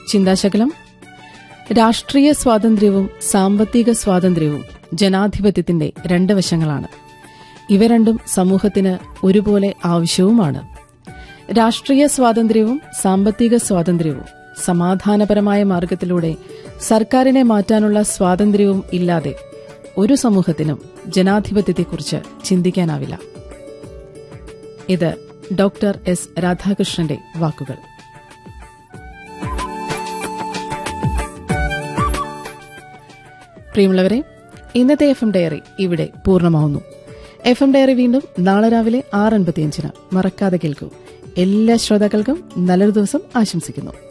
ചിന്താശകലം രാഷ്ട്രീയ സ്വാതന്ത്ര്യവും സാമ്പത്തിക സ്വാതന്ത്ര്യവും ജനാധിപത്യത്തിന്റെ രണ്ട് വശങ്ങളാണ് ഇവ രണ്ടും സമൂഹത്തിന് ഒരുപോലെ ആവശ്യവുമാണ് രാഷ്ട്രീയ സ്വാതന്ത്ര്യവും സാമ്പത്തിക സ്വാതന്ത്ര്യവും സമാധാനപരമായ മാർഗത്തിലൂടെ സർക്കാരിനെ മാറ്റാനുള്ള സ്വാതന്ത്ര്യവും ഇല്ലാതെ ഒരു സമൂഹത്തിനും ജനാധിപത്യത്തെക്കുറിച്ച് ചിന്തിക്കാനാവില്ല ഇത് ഡോക്ടർ എസ് രാധാകൃഷ്ണന്റെ വാക്കുകൾ പ്രിയമുള്ളവരെ ഇന്നത്തെ എഫ് എം ഡയറി ഇവിടെ പൂർണ്ണമാവുന്നു എഫ് എം ഡയറി വീണ്ടും നാളെ രാവിലെ ആറ് അൻപത്തിയഞ്ചിന് മറക്കാതെ കേൾക്കൂ എല്ലാ ശ്രോതാക്കൾക്കും നല്ലൊരു ദിവസം ആശംസിക്കുന്നു